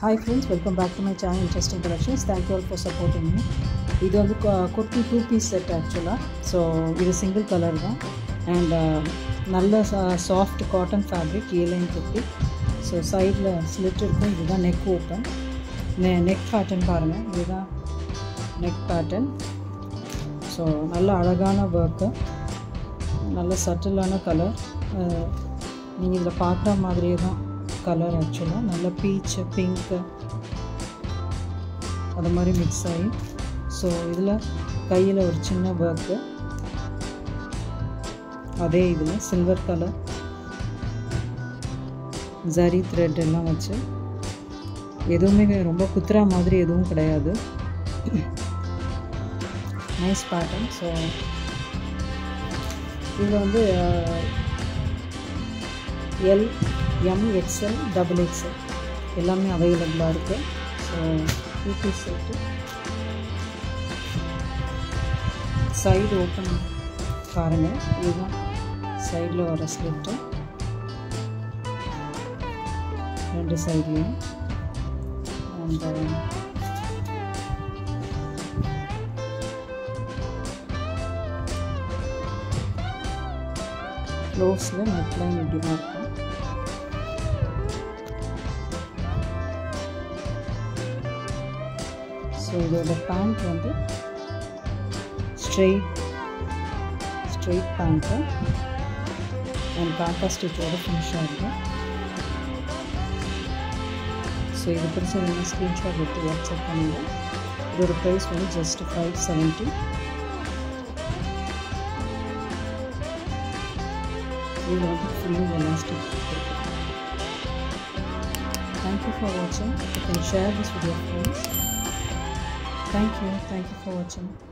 Hi friends welcome back to my channel interesting collections thank you all for supporting me இது வந்து கொ- kurti two piece set ஆக்சுவலாக so இது single colour தான் and நல்ல soft cotton fabric A line kurti so சைடில் slit இருக்கும் இதுதான் நெக் ஓப்பன் நெ நெக் பேட்டர்ன் பாருங்கள் இதுதான் நெக் பேட்டர்ன் ஸோ நல்ல அழகான ஒர்க்கு நல்ல சட்டிலான கலர் நீங்கள் இதில் பார்க்குற மாதிரியே தான் கலர் ஆக்சுவலாக நல்ல பீச்சு பிங்க்கு அது மாதிரி மிக்ஸ் ஆகி ஸோ இதில் கையில் ஒரு சின்ன ஒர்க்கு அதே இதில் சில்வர் கலர் ஜரி த்ரெட் எல்லாம் வச்சு எதுவுமே ரொம்ப குத்துறா மாதிரி எதுவும் கிடையாது நைஸ் பேட்டர்ன் ஸோ இதில் வந்து L M XL double XL எல்லாமே அவைலபிளாக இருக்குது so two piece set side open பாருங்கள் இதுதான் சைடில் வர ஸ்லிட்டு ரெண்டு சைட்லேயும் அண்ட் க்ளோஸில் நெக்லைன் இப்படி தான் இருக்கும் ஸோ இதோட பேண்ட் வந்து ஸ்ட்ரெயிட் ஸ்ட்ரெயிட் பேண்ட்டு அண்ட் காக்கா ஸ்டிச்சோட ஃபினிஷாக இருக்கும் ஸோ இது பிடிச்சவங்க ஸ்க்ரீன்ஷாட் எடுத்து வாட்ஸ்அப் பண்ணுங்க இதோட ப்ரைஸ் வந்து ஜஸ்ட் ஃபைவ் செவன்ட்டி இதில் வந்து ஃபுல்லும் elastic Thank you for watching. You can share this with your friends. Thank you. Thank you for watching.